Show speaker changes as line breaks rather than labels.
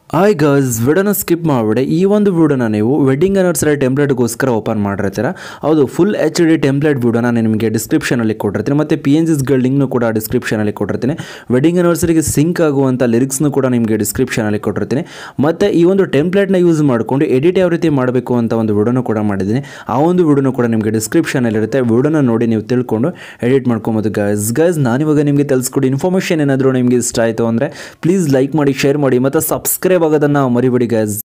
hi ಗರ್ಸ್ ವಿಡೋನ skip ಮಾಡಿಬಿಡಿ ಈ ಒಂದು ವಿಡಿಯೋನ ನೀವು ವೆಡ್ಡಿಂಗ್ ಆನಿವರ್ಸರಿ ಟೆಂಪ್ಲೇಟ್ಗೋಸ್ಕರ ಓಪನ್ ಮಾಡಿರ್ತೀರ ಹೌದು ಫುಲ್ ಎಚ್ ಡಿ ಟೆಂಪ್ಲೇಟ್ ವಿಡಿಯೋನ ನಾನು ನಿಮಗೆ ಡಿಸ್ಕ್ರಿಪ್ಷನಲ್ಲಿ ಕೊಟ್ಟಿರ್ತೀನಿ ಮತ್ತು ಪಿ ಎನ್ ಜಿಸ್ಗಳ ಲಿಂಕ್ನು ಕೂಡ ಡಿಸ್ಕ್ರಿಪ್ಷನಲ್ಲಿ ಕೊಟ್ಟಿರ್ತೀನಿ ವೆಡ್ಡಿಂಗ್ ಆನಿವರ್ಸರಿಗೆ ಸಿಂಕ್ ಆಗುವಂಥ ಲಿರಿಕ್ಸ್ನು ಕೂಡ ನಿಮಗೆ ಡಿಸ್ಕ್ರಿಪ್ಷನಲ್ಲಿ ಕೊಟ್ಟಿರ್ತೀನಿ ಮತ್ತು ಈ ಒಂದು ಟೆಂಪ್ಲೇಟ್ನ ಯೂಸ್ ಮಾಡಿಕೊಂಡು ಎಡಿಟ್ ಯಾವ ರೀತಿ ಮಾಡಬೇಕು ಅಂತ ಒಂದು ವಿಡಿಯೋನು ಕೂಡ ಮಾಡಿದ್ದೀನಿ ಆ ಒಂದು ವಿಡಿಯೋನು ಕೂಡ ನಿಮಗೆ ಡಿಸ್ಕ್ರಿಪ್ಷನಲ್ಲಿರುತ್ತೆ ವಿಡಿಯೋನ ನೋಡಿ ನೀವು ತಿಳ್ಕೊಂಡು ಎಡಿಟ್ ಮಾಡ್ಕೊಬೋದು ಗೈಸ್ ಗೈಸ್ ನಾನಿವಾಗ ನಿಮಗೆ ತಿಳಿಸ್ಕೊಡಿ ಇನ್ಫಾರ್ಮೇಷನ್ ಏನಾದರೂ ನಿಮಗೆ ಇಷ್ಟ ಆಯಿತು ಅಂದರೆ ಪ್ಲೀಸ್ ಲೈಕ್ ಮಾಡಿ ಶೇರ್ ಮಾಡಿ ಮತ್ತು ಸಬ್ಸ್ಕ್ರೈಬ್ ಆಗೋದನ್ನು ಮರಿಬೇಡಿ ಗೈಸ್